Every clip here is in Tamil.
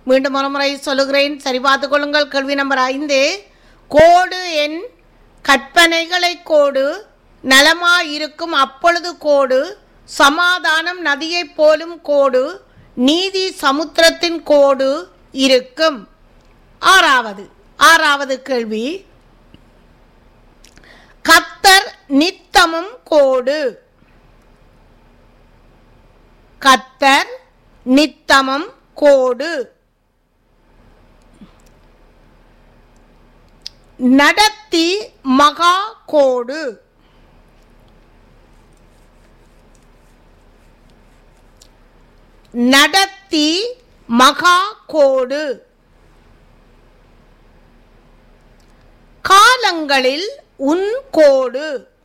மீண்டும் ஒரு முறை சொல்லுகிறேன் சரி பார்த்துக் கொள்ளுங்கள் கேள்வி நம்பர் ஐந்து கோடு என் கற்பனைகளை கோடு நலமாயிருக்கும் அப்பொழுது கோடு சமாதானம் நதியைப் போலும் கோடு நீதி சமுத்திரத்தின் கோடு இருக்கும் ஆறாவது ஆறாவது கேள்வி கத்தர் நித்தமும் கோடு கத்தர் நித்தமும் கோடு நடத்தி மகா கோடு நடத்தி மகா கோடு காலங்களில் உன் கோடு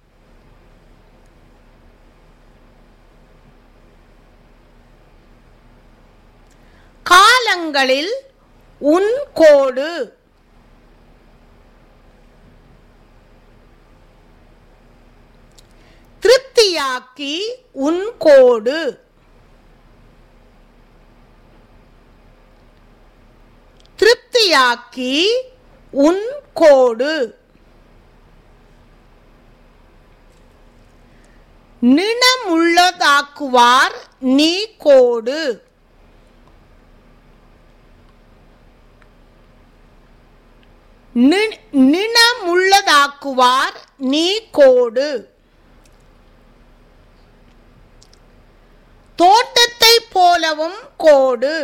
காலங்களில் உன் கோடு திருப்தியாக்கி உன் கோடு திருப்தியாக்கி உன் கோடு நிணமுள்ளதாக்குவார் நீ கோடு நி- நிணமுள்ளதாக்குவார் நீ கோடு தோட்டத்தை போலவும் கோடு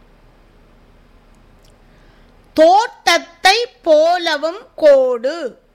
தோட்டத்தை போலவும் கோடு